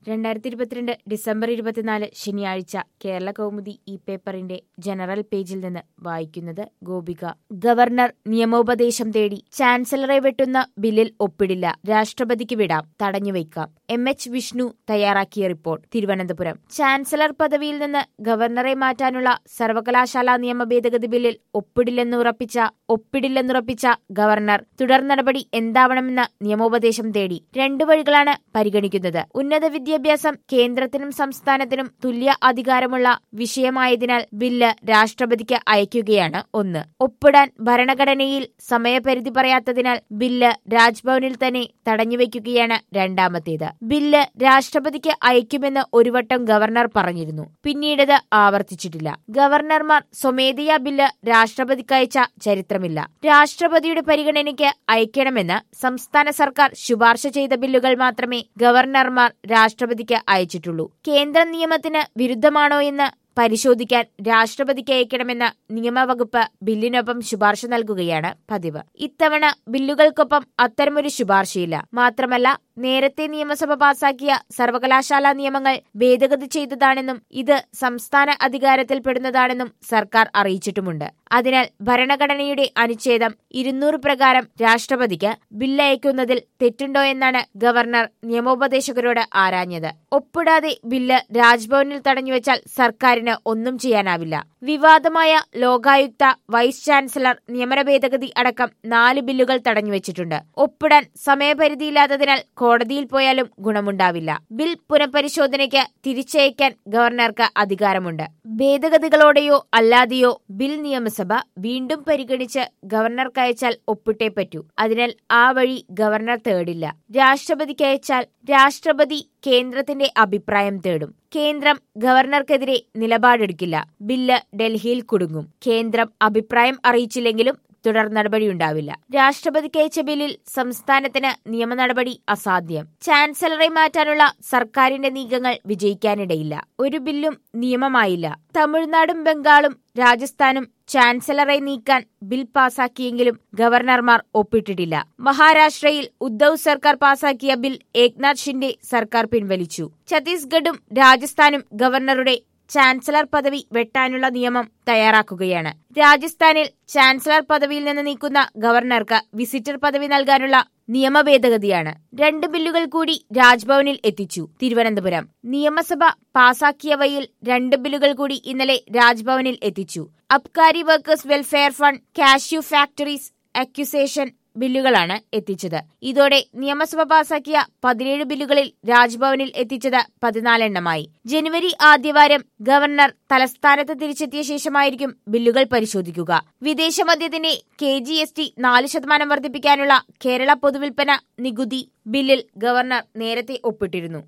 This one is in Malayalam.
രണ്ടായിരത്തി ഇരുപത്തിരണ്ട് ഡിസംബർ ഇരുപത്തിനാല് ശനിയാഴ്ച കേരള കൗമുദി ഈ പേപ്പറിന്റെ ജനറൽ പേജിൽ നിന്ന് വായിക്കുന്നത് ഗോപിക ഗവർണർ നിയമോപദേശം തേടി ചാൻസലറെ വെട്ടുന്ന ബില്ലിൽ ഒപ്പിടില്ല രാഷ്ട്രപതിക്ക് വിടാം തടഞ്ഞുവയ്ക്കാം എം എച്ച് വിഷ്ണു തയ്യാറാക്കിയ റിപ്പോർട്ട് തിരുവനന്തപുരം ചാൻസലർ പദവിയിൽ നിന്ന് ഗവർണറെ മാറ്റാനുള്ള സർവകലാശാലാ നിയമ ഭേദഗതി ബില്ലിൽ ഒപ്പിടില്ലെന്ന് ഉറപ്പിച്ച ഒപ്പിടില്ലെന്നുറപ്പിച്ച ഗവർണർ തുടർ നടപടി എന്താവണമെന്ന് നിയമോപദേശം തേടി രണ്ടു വഴികളാണ് പരിഗണിക്കുന്നത് ഉന്നത വിദ്യാഭ്യാസം കേന്ദ്രത്തിനും സംസ്ഥാനത്തിനും തുല്യ അധികാരമുള്ള വിഷയമായതിനാൽ ബില്ല് രാഷ്ട്രപതിക്ക് അയക്കുകയാണ് ഒന്ന് ഒപ്പിടാൻ ഭരണഘടനയിൽ സമയപരിധി പറയാത്തതിനാൽ ബില്ല് രാജ്ഭവനിൽ തന്നെ തടഞ്ഞുവെക്കുകയാണ് രണ്ടാമത്തേത് ബില്ല് രാഷ്ട്രപതിക്ക് അയക്കുമെന്ന് ഒരു വട്ടം ഗവർണർ പറഞ്ഞിരുന്നു പിന്നീടത് ആവർത്തിച്ചിട്ടില്ല ഗവർണർമാർ സ്വമേധയാ ബില്ല് രാഷ്ട്രപതിക്ക് അയച്ച ചരിത്രമില്ല രാഷ്ട്രപതിയുടെ പരിഗണനയ്ക്ക് അയക്കണമെന്ന് സംസ്ഥാന സർക്കാർ ശുപാർശ ചെയ്ത ബില്ലുകൾ മാത്രമേ ഗവർണർമാർ രാഷ്ട്രപതിക്ക് അയച്ചിട്ടുള്ളൂ കേന്ദ്ര നിയമത്തിന് വിരുദ്ധമാണോ എന്ന് പരിശോധിക്കാൻ രാഷ്ട്രപതിക്ക് അയക്കണമെന്ന നിയമവകുപ്പ് ബില്ലിനൊപ്പം ശുപാർശ നൽകുകയാണ് പതിവ് ഇത്തവണ ബില്ലുകൾക്കൊപ്പം അത്തരമൊരു ശുപാർശയില്ല മാത്രമല്ല നേരത്തെ നിയമസഭ പാസാക്കിയ സർവകലാശാലാ നിയമങ്ങൾ ഭേദഗതി ചെയ്തതാണെന്നും ഇത് സംസ്ഥാന അധികാരത്തിൽപ്പെടുന്നതാണെന്നും സർക്കാർ അറിയിച്ചിട്ടുമുണ്ട് അതിനാൽ ഭരണഘടനയുടെ അനുച്ഛേദം ഇരുന്നൂറ് പ്രകാരം രാഷ്ട്രപതിക്ക് ബില്ലയക്കുന്നതിൽ തെറ്റുണ്ടോ എന്നാണ് ഗവർണർ നിയമോപദേശകരോട് ആരാഞ്ഞത് ഒപ്പിടാതെ ബില്ല് രാജ്ഭവനിൽ തടഞ്ഞുവെച്ചാൽ സർക്കാരിന് ഒന്നും ചെയ്യാനാവില്ല വിവാദമായ ലോകായുക്ത വൈസ് ചാൻസലർ നിയമന ഭേദഗതി അടക്കം നാല് ബില്ലുകൾ തടഞ്ഞുവെച്ചിട്ടുണ്ട് ഒപ്പിടാൻ സമയപരിധിയില്ലാത്തതിനാൽ കോടതിയിൽ പോയാലും ഗുണമുണ്ടാവില്ല ബിൽ പുനഃപരിശോധനയ്ക്ക് തിരിച്ചയക്കാൻ ഗവർണർക്ക് അധികാരമുണ്ട് ഭേദഗതികളോടെയോ അല്ലാതെയോ ബിൽ നിയമസഭ വീണ്ടും പരിഗണിച്ച് ഗവർണർക്ക് അയച്ചാൽ ഒപ്പിട്ടേ പറ്റൂ അതിനാൽ ആ വഴി ഗവർണർ തേടില്ല രാഷ്ട്രപതിക്ക് അയച്ചാൽ രാഷ്ട്രപതി കേന്ദ്രത്തിന്റെ അഭിപ്രായം തേടും കേന്ദ്രം ഗവർണർക്കെതിരെ നിലപാടെടുക്കില്ല ബില്ല് ഡൽഹിയിൽ കുടുങ്ങും കേന്ദ്രം അഭിപ്രായം അറിയിച്ചില്ലെങ്കിലും തുടർ നടപടിയുണ്ടാവില്ല രാഷ്ട്രപതിക്ക് അയച്ച ബില്ലിൽ സംസ്ഥാനത്തിന് നിയമ നടപടി അസാധ്യം ചാൻസലറെ മാറ്റാനുള്ള സർക്കാരിന്റെ നീക്കങ്ങൾ വിജയിക്കാനിടയില്ല ഒരു ബില്ലും നിയമമായില്ല തമിഴ്നാടും ബംഗാളും രാജസ്ഥാനും ചാൻസലറെ നീക്കാൻ ബിൽ പാസാക്കിയെങ്കിലും ഗവർണർമാർ ഒപ്പിട്ടിട്ടില്ല മഹാരാഷ്ട്രയിൽ ഉദ്ധവ് സർക്കാർ പാസാക്കിയ ബിൽ ഏക്നാഥ് ഷിൻഡെ സർക്കാർ പിൻവലിച്ചു ഛത്തീസ്ഗഡും രാജസ്ഥാനും ഗവർണറുടെ ചാൻസലർ പദവി വെട്ടാനുള്ള നിയമം തയ്യാറാക്കുകയാണ് രാജസ്ഥാനിൽ ചാൻസലർ പദവിയിൽ നിന്ന് നീക്കുന്ന ഗവർണർക്ക് വിസിറ്റർ പദവി നൽകാനുള്ള നിയമ ഭേദഗതിയാണ് രണ്ട് ബില്ലുകൾ കൂടി രാജ്ഭവനിൽ എത്തിച്ചു തിരുവനന്തപുരം നിയമസഭ പാസാക്കിയവയിൽ രണ്ട് ബില്ലുകൾ കൂടി ഇന്നലെ രാജ്ഭവനിൽ എത്തിച്ചു Abkari workers welfare fund cashew factories acquisition ബില്ലുകളാണ് എത്തിച്ചത് ഇതോടെ നിയമസഭ പാസാക്കിയ പതിനേഴ് ബില്ലുകളിൽ രാജ്ഭവനിൽ എത്തിച്ചത് പതിനാലെണ്ണമായി ജനുവരി ആദ്യവാരം ഗവർണർ തലസ്ഥാനത്ത് തിരിച്ചെത്തിയ ശേഷമായിരിക്കും ബില്ലുകൾ പരിശോധിക്കുക വിദേശ മദ്യത്തിന്റെ കെ ജി എസ് ടി നാല് ശതമാനം വർദ്ധിപ്പിക്കാനുള്ള കേരള പൊതുവിൽപ്പന നികുതി ബില്ലിൽ ഗവർണർ നേരത്തെ ഒപ്പിട്ടിരുന്നു